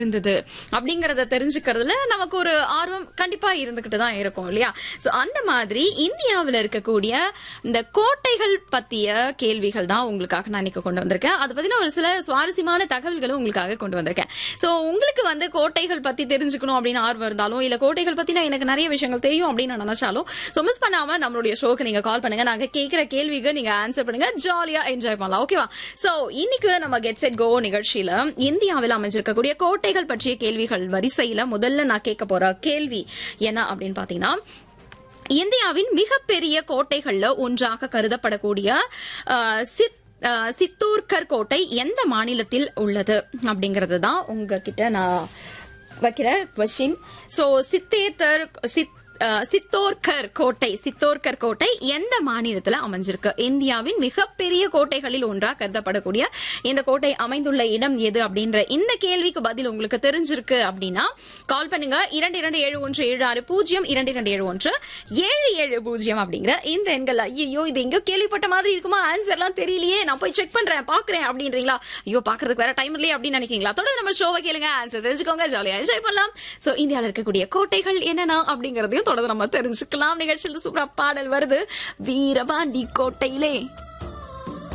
இருந்தது அப்படிங்கறத தெரிஞ்சுக்கிறதுல நமக்கு ஒரு ஆர்வம் கண்டிப்பா இருந்துகிட்டு தான் இருக்கும் இல்லையா சோ அந்த மாதிரி இந்தியாவில் இருக்கக்கூடிய இந்த கோட்டைகள் பத்திய கேள்விகள் தான் உங்களுக்காக நான் இன்னைக்கு கொண்டு வந்திருக்கேன் அதை பத்தின ஒரு சில சுவாரஸ்யமான தகவல்களும் உங்களுக்காக கொண்டு வந்திருக்கேன் சோ உங்களுக்கு வந்து கோட்டைகள் பத்தி தெரிஞ்சுக்கணும் அப்படின்னு ஆர்வம் இருந்தாலும் இல்ல கோட்டைகள் பத்தின எனக்கு நிறைய விஷயங்கள் தெரியும் அப்படின்னு நான் நினைச்சாலும் சோ மிஸ் பண்ணாம நம்மளுடைய ஷோக்கு நீங்க கால் பண்ணுங்க நாங்க கேட்கிற கேள்விக்கு நீங்க ஆன்சர் பண்ணுங்க ஜாலியா என்ஜாய் பண்ணலாம் ஓகேவா சோ இன்னைக்கு நம்ம கெட் செட் கோ நிகழ்ச்சியில இந்தியாவில் அமைஞ்சிருக்கக்கூடிய கோட்டைகள் பற்றிய கேள்விகள் வரிசையில முதல்ல நான் கேட்க போற கேள்வி என்ன அப்படின்னு பாத்தீங்கன்னா இந்தியாவின் மிகப்பெரிய கோட்டைகள்ல ஒன்றாக கருதப்படக்கூடிய அஹ், சித் அஹ், சித்தோர்கர் கோட்டை எந்த மாநிலத்தில் உள்ளது அப்படிங்கறது தான் உங்ககிட்ட நான் வைக்கிற கொஸ்டின் சோ சித்தேத்தர் சித் அஹ், சித்தோர்கர் கோட்டை சித்தோர்கர் கோட்டை எந்த மாநிலத்துல அமைஞ்சிருக்கு இந்தியாவின் மிகப்பெரிய கோட்டைகளில் ஒன்றா கருதப்படக்கூடிய இந்த கோட்டை அமைந்துள்ள இடம் எது அப்படின்ற இந்த கேள்விக்கு பதில் உங்களுக்கு தெரிஞ்சிருக்கு அப்படின்னா கால் பண்ணுங்க இரண்டு இரண்டு ஏழு ஒன்று ஏழு ஆறு பூஜ்ஜியம் இரண்டு இரண்டு ஏழு ஒன்று ஏழு ஏழு பூஜ்ஜியம் அப்படிங்கிற இந்த எண்கள் ஐயோ இது எங்கேயோ கேள்விப்பட்ட மாதிரி இருக்குமா ஆன்சர்லாம் தெரியலையே நான் போய் செக் பண்றேன் பாக்குறேன் அப்படின்றீங்களா ஐயோ பாக்குறதுக்கு வேற டைம் இல்லையே அப்படின்னு நினைக்கிறீங்களா தொடர்ந்து நம்ம ஷோவை கேளுங்க ஆன்சர் தெரிஞ்சுக்கோங்க ஜாலியா என்ஜாய் பண்ணலாம் சோ இந்தியாவில் இருக்கக்கூடிய கோட்டைகள் என்னென்ன அப்படிங்கறதையும் தொடர்ந்து நம்ம தெரிஞ்சுக்கலாம் நிகழ்ச்சியில் சூப்பரா பாடல் வருது வீரபாண்டி கோட்டையிலே